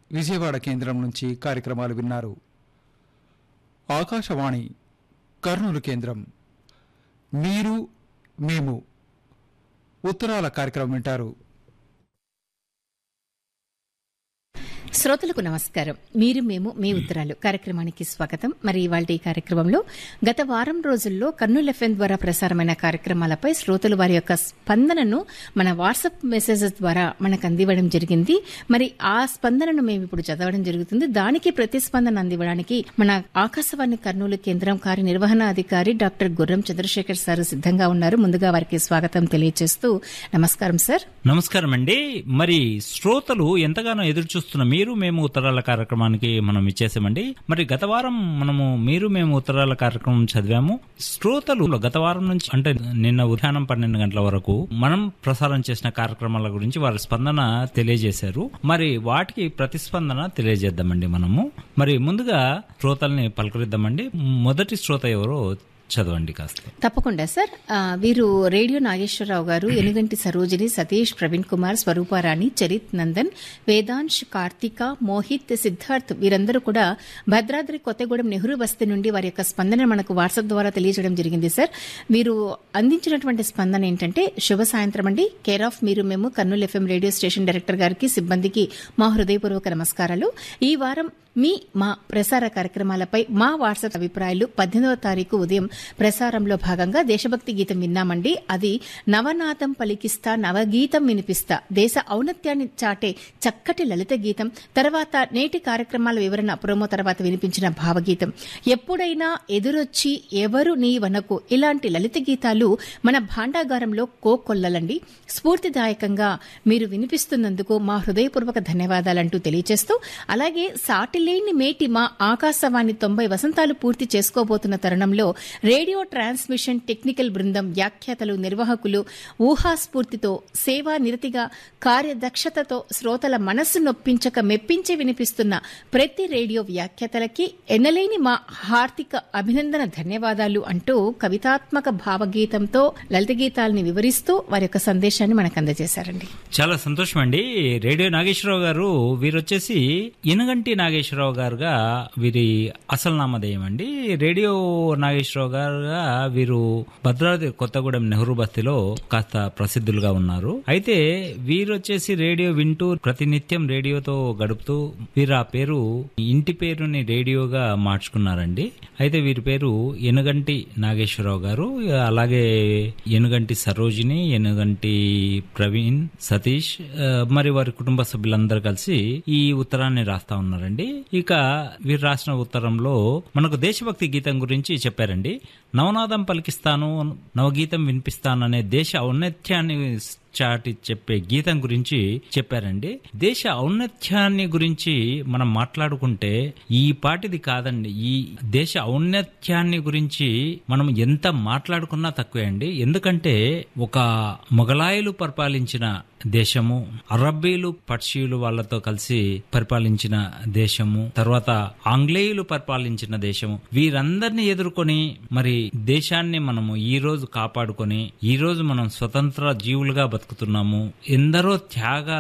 విజయవాడ కేంద్రం నుంచి కార్యక్రమాలు విన్నారు ఆకాశవాణి కర్నూలు కేంద్రం మీరు మేము ఉత్తరాల కార్యక్రమం వింటారు శ్రోతలకు నమస్కారం మీరు మేము మీ ఉత్తరాలు కార్యక్రమానికి స్వాగతం మరి ఇవాళ ఈ కార్యక్రమంలో గత వారం రోజుల్లో కర్నూలు ఎఫ్ఎం ద్వారా ప్రసారమైన కార్యక్రమాలపై శ్రోతలు వారి యొక్క స్పందనను మన వాట్సాప్ మెసేజెస్ ద్వారా మనకు అందివ్వడం జరిగింది మరి ఆ స్పందనను మేము ఇప్పుడు చదవడం జరుగుతుంది దానికి ప్రతిస్పందన అందివ్వడానికి మన ఆకాశవాణి కర్నూలు కేంద్రం కార్యనిర్వహణ అధికారి డాక్టర్ గుర్రం చంద్రశేఖర్ సార్ సిద్ధంగా ఉన్నారు ముందుగా వారికి స్వాగతం తెలియజేస్తూ నమస్కారం సార్ నమస్కారం అండి మరి శ్రోతలు ఎంతగానో ఎదురు చూస్తున్న మీరు మేము ఉత్తరాల కార్యక్రమానికి మనం ఇచ్చేసామండి మరి గత వారం మనము మీరు మేము ఉత్తరాల కార్యక్రమం చదివాము శ్రోతలు గత వారం నుంచి అంటే నిన్న ఉదయాన్నం పన్నెండు గంటల వరకు మనం ప్రసారం చేసిన కార్యక్రమాల గురించి వారి స్పందన తెలియజేశారు మరి వాటికి ప్రతిస్పందన తెలియజేద్దామండి మనము మరి ముందుగా శ్రోతల్ని పలకరిద్దామండి మొదటి శ్రోత ఎవరో చదవండి కాస్త తప్పకుండా సార్ ఆ, వీరు రేడియో నాగేశ్వరరావు గారు ఎనుగంటి సరోజిని సతీష్ ప్రవీణ్ కుమార్ స్వరూపారాణి చరిత్ నందన్ వేదాంశ్ కార్తిక మోహిత్ సిద్ధార్థ్ వీరందరూ కూడా భద్రాద్రి కొత్తగూడెం నెహ్రూ బస్తీ నుండి వారి యొక్క స్పందన మనకు వాట్సాప్ ద్వారా తెలియజేయడం జరిగింది సార్ వీరు అందించినటువంటి స్పందన ఏంటంటే శుభ సాయంత్రం అండి కేర్ ఆఫ్ మీరు మేము Kurnool FM radio station director గారికి సిబ్బందికి మా హృదయపూర్వక నమస్కారాలు ఈ వారం మీ మా ప్రసార కార్యక్రమాలపై మా వాట్సాప్ అభిప్రాయాలు పద్దెనిమిదవ తారీఖు ఉదయం ప్రసారంలో భాగంగా దేశభక్తి గీతం విన్నామండి అది నవనాథం పలికిస్తా నవగీతం వినిపిస్తా దేశ ఔన్నత్యాన్ని చాటే చక్కటి లలిత గీతం తర్వాత నేటి కార్యక్రమాల వివరణ ప్రోమో తర్వాత వినిపించిన భావగీతం ఎప్పుడైనా ఎదురొచ్చి ఎవరు నీ వనకు ఇలాంటి లలిత గీతాలు మన భాండాగారంలో కోకొల్లలండి స్ఫూర్తిదాయకంగా మీరు వినిపిస్తున్నందుకు మా హృదయపూర్వక ధన్యవాదాలంటూ తెలియజేస్తూ అలాగే సాటిలేని మేటి మా ఆకాశవాణి తొంభై వసంతాలు పూర్తి చేసుకోబోతున్న తరుణంలో రేడియో ట్రాన్స్మిషన్ టెక్నికల్ బృందం వ్యాఖ్యాతలు నిర్వాహకులు ఊహాస్ఫూర్తితో సేవా నిరతిగా కార్యదక్షతతో శ్రోతల మనస్సు నొప్పించక మెప్పించి వినిపిస్తున్న ప్రతి రేడియో వ్యాఖ్యాతలకి ఎనలేని మా హార్దిక అభినందన ధన్యవాదాలు అంటూ కవితాత్మక భావగీతంతో లలిత గీతాల్ని వివరిస్తూ వారి యొక్క సందేశాన్ని మనకు అందజేశారండి చాలా సంతోషం అండి రేడియో నాగేశ్వరరావు గారు వీరొచ్చేసి ఇనగంటి నాగేశ్వరరావు గారుగా వీరి అసలు నామధేయం అండి రేడియో నాగేశ్వరరావు గారుగా వీరు భద్రాద్రి కొత్తగూడెం నెహ్రూ బస్తీలో కాస్త ప్రసిద్ధులుగా ఉన్నారు అయితే వీరు వచ్చేసి రేడియో వింటూ ప్రతినిత్యం రేడియోతో గడుపుతూ వీరు ఆ పేరు ఇంటి పేరుని రేడియోగా మార్చుకున్నారండి అయితే వీరి పేరు ఎనుగంటి నాగేశ్వరరావు గారు అలాగే ఎనుగంటి సరోజిని ఎనుగంటి ప్రవీణ్ సతీష్ ఆ, మరి వారి కుటుంబ సభ్యులందరూ కలిసి ఈ ఉత్తరాన్ని రాస్తా ఉన్నారండి ఇక వీరు రాసిన ఉత్తరంలో మనకు దేశభక్తి గీతం గురించి చెప్పారండి నవనాదం పలికిస్తాను నవగీతం వినిపిస్తాను అనే దేశ ఔన్నత్యాన్ని చాటి చెప్పే గీతం గురించి చెప్పారండి దేశ ఔన్నత్యాన్ని గురించి మనం మాట్లాడుకుంటే ఈ పాటిది కాదండి ఈ దేశ ఔన్నత్యాన్ని గురించి మనం ఎంత మాట్లాడుకున్నా తక్కువే అండి ఎందుకంటే ఒక మొఘలాయులు పరిపాలించిన దేశము అరబ్బీలు పర్షియులు వాళ్ళతో కలిసి పరిపాలించిన దేశము తర్వాత ఆంగ్లేయులు పరిపాలించిన దేశము వీరందరినీ ఎదుర్కొని మరి దేశాన్ని మనము ఈ రోజు కాపాడుకొని ఈ రోజు మనం స్వతంత్ర జీవులుగా బతుకుతున్నాము ఎందరో త్యాగ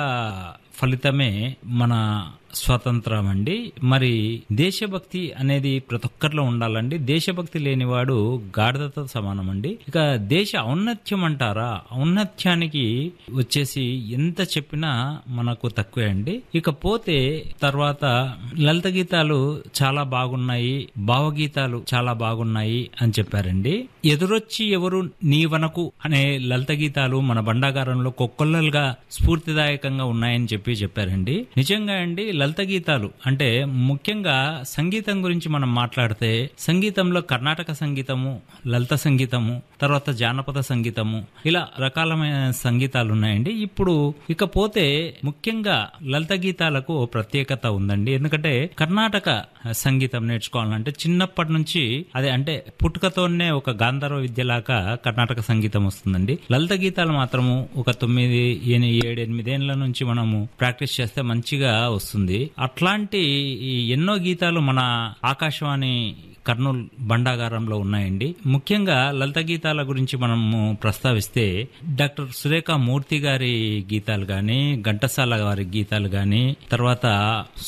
ఫలితమే మన స్వాతంత్రం అండి మరి దేశభక్తి అనేది ప్రతి ఒక్కరిలో ఉండాలండి దేశభక్తి లేనివాడు గాఢతతో సమానం అండి ఇక దేశ ఔన్నత్యం అంటారా ఔన్నత్యానికి వచ్చేసి ఎంత చెప్పినా మనకు తక్కువే అండి ఇకపోతే తర్వాత లలిత గీతాలు చాలా బాగున్నాయి భావగీతాలు చాలా బాగున్నాయి అని చెప్పారండి ఎదురొచ్చి ఎవరు నీ వనకు అనే లలిత గీతాలు మన బండాగారంలో కొక్కొల్లలుగా స్ఫూర్తిదాయకంగా ఉన్నాయని చెప్పి చెప్పారండి నిజంగా అండి లలిత గీతాలు అంటే ముఖ్యంగా సంగీతం గురించి మనం మాట్లాడితే సంగీతంలో కర్ణాటక సంగీతము లలిత సంగీతము తర్వాత జానపద సంగీతము ఇలా రకాలమైన సంగీతాలు ఉన్నాయండి ఇప్పుడు ఇకపోతే ముఖ్యంగా లలిత గీతాలకు ఓ ప్రత్యేకత ఉందండి ఎందుకంటే కర్ణాటక సంగీతం నేర్చుకోవాలంటే చిన్నప్పటి నుంచి అదే అంటే పుట్టుకతోనే ఒక గాంధర్వ విద్యలాగా కర్ణాటక సంగీతం వస్తుందండి లలిత గీతాలు మాత్రము ఒక తొమ్మిది ఎని- ఏడు ఎనిమిదేళ్ల నుంచి మనము ప్రాక్టీస్ చేస్తే మంచిగా వస్తుంది అట్లాంటి ఈ ఎన్నో గీతాలు మన ఆకాశవాణి కర్నూలు బండాగారంలో ఉన్నాయండి ముఖ్యంగా లలిత గీతాల గురించి మనము ప్రస్తావిస్తే డాక్టర్ సురేఖ మూర్తి గారి గీతాలు గాని ఘంటసాల గారి గీతాలు గాని తర్వాత